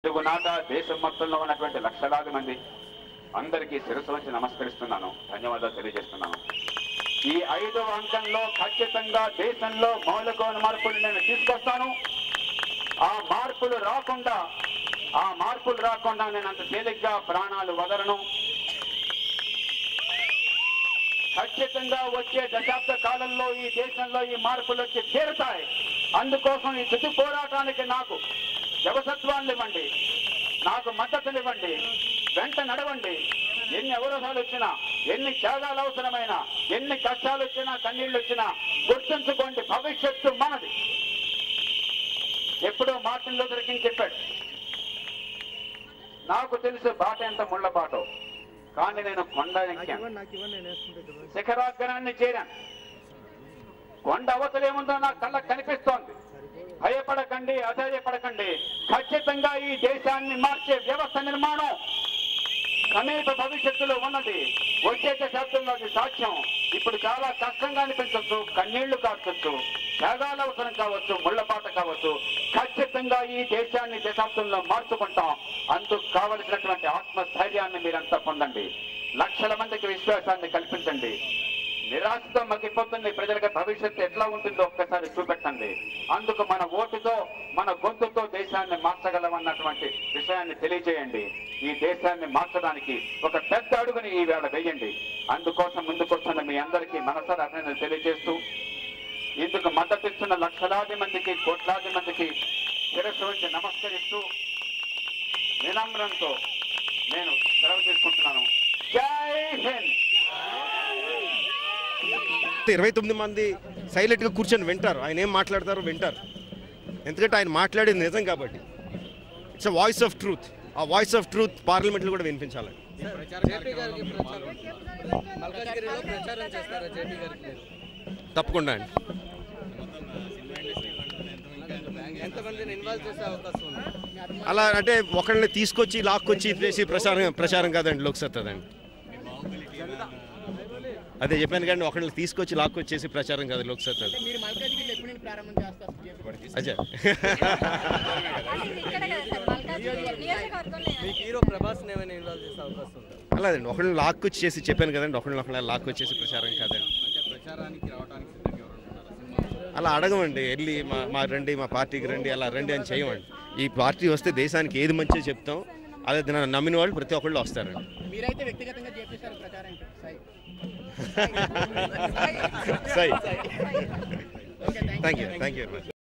తెలుగునాట దేశం మొత్తంలో ఉన్నటువంటి లక్షలాది మంది అందరికీ శిరస్సు వచ్చి నమస్కరిస్తున్నాను ధన్యవాదాలు తెలియజేస్తున్నాను ఈ ఐదవ అంకంలో ఖచ్చితంగా దేశంలో మౌలిక మార్పులు నేను తీసుకొస్తాను ఆ మార్పులు రాకుండా ఆ మార్పులు రాకుండా నేను అంత తేలిగ్గా ప్రాణాలు వదలను ఖచ్చితంగా వచ్చే దశాబ్ద కాలంలో ఈ దేశంలో ఈ మార్పులు వచ్చి తీరుతాయి అందుకోసం ఈ తుది పోరాటానికి నాకు జవసత్వాన్ని ఇవ్వండి నాకు మద్దతునివ్వండి వెంట నడవండి ఎన్ని అవరోధాలు వచ్చినా ఎన్ని త్యాగాలు అవసరమైనా ఎన్ని కష్టాలు వచ్చినా కన్నీళ్లు వచ్చినా గుర్తుంచుకోండి భవిష్యత్తు మనది ఎప్పుడో మార్టిన్ లూథర్ కింగ్ చెప్పాడు నాకు తెలుసు బాట ఎంత ముళ్ళ బాటో కానీ నేను కొండ ఎక్కాను నాకు ఇవ్వండి నేను వేసుకుంటే కదా. శిఖరాగ్రాన్ని చేరాను కొండ అవతలేముందో నా కళ్ళకు కనిపిస్తోంది భయపడకండి అధైర్యపడకండి ఖచ్చితంగా ఈ దేశాన్ని మార్చే వ్యవస్థ నిర్మాణం సమీప భవిష్యత్తులో ఉన్నది వచ్చే దశాబ్దంలో అది సాధ్యం ఇప్పుడు చాలా కష్టంగా అనిపించవచ్చు కన్నీళ్లు కావచ్చు త్యాగాలు అవసరం కావచ్చు ముళ్ళపాట కావచ్చు ఖచ్చితంగా ఈ దేశాన్ని దశాబ్దంలో మార్చుకుంటాం అందుకు కావలసినటువంటి ఆత్మస్థైర్యాన్ని మీరంతా పొందండి లక్షల మందికి విశ్వాసాన్ని కల్పించండి నిరాశతో మగ్గిపోతుంది ప్రజలకు భవిష్యత్తు ఎట్లా ఉంటుందో ఒక్కసారి చూపెట్టండి అందుకు మన ఓటుతో మన గొంతుతో దేశాన్ని మార్చగలమన్నటువంటి విషయాన్ని తెలియజేయండి ఈ దేశాన్ని మార్చడానికి ఒక పెద్ద అడుగుని ఈ వేళ వేయండి అందుకోసం ముందుకొస్తున్న మీ అందరికీ మనసారి అభినందన తెలియజేస్తూ ఇందుకు మద్దతిస్తున్న లక్షలాది మందికి కోట్లాది మందికి శిరస్సు వచ్చి నమస్కరిస్తూ వినమ్రంతో నేను సెలవు తీసుకుంటున్నాను జై హింద్ ఇరవై తొమ్మిది మంది సైలెంట్గా కూర్చొని వింటారు ఆయన ఏం మాట్లాడతారో వింటారు ఎందుకంటే ఆయన మాట్లాడేది నిజం కాబట్టి it's a voice of truth ఆ వాయిస్ ఆఫ్ ట్రూత్ పార్లమెంట్లో కూడా వినిపించాలి జేపీ గారికి ప్రచారం మల్కాజ్గిరిలో ప్రచారం చేస్తారా జేపీ గారికి మీరు తప్పకుండా అండి ఎంతమందిని ఇన్వాల్వ్ చేసే అవకాశం ఉంది అలా అంటే ఒకళ్ళని తీసుకొచ్చి లాక్కొచ్చి చేసి ప్రచారం ప్రచారం కాదండి లోక్సత్తాదండి అదే చెప్పాను కానీ ఒకళ్ళని తీసుకొచ్చి లాక్కొచ్చేసి ప్రచారం కాదు లోక్సత్తాది మీరు మల్కాజ్గిరిలో ఎప్పుడు నుండి ప్రారంభం చేస్తారు జేపీ? అజయ్ ఇక్కడ కదా సార్ మల్కాజ్గిరి నియోజకవర్గంలో మీకు హీరో ప్రభాస్ ఏమైనా ఇన్వాల్వ్ చేసే అవకాశం ఉందా అలాదండి ఒకళ్ళని లాక్కొచ్చి చేసి చెప్పాను కదండి ఒకళ్ళని ఒకళ్ళని లాక్కొచ్చేసి ప్రచారం కాదండి అంటే ప్రచారానికి రావడానికి సిద్ధంగా ఎవరు ఉంటున్నారా సినిమా అలా అడగమండి వెళ్ళి మా మా రండి మా పార్టీకి రండి అలా రండి అని చేయమండి ఈ పార్టీ వస్తే దేశానికి ఏది మంచిగా చెప్తాం అదే నన్ను నమ్మిన వాళ్ళు ప్రతి ఒక్కళ్ళు వస్తారండి మీరైతే వ్యక్తిగతంగా జేపీ సార్ ప్రచారానికి సై సై okay thank thank you thank you very much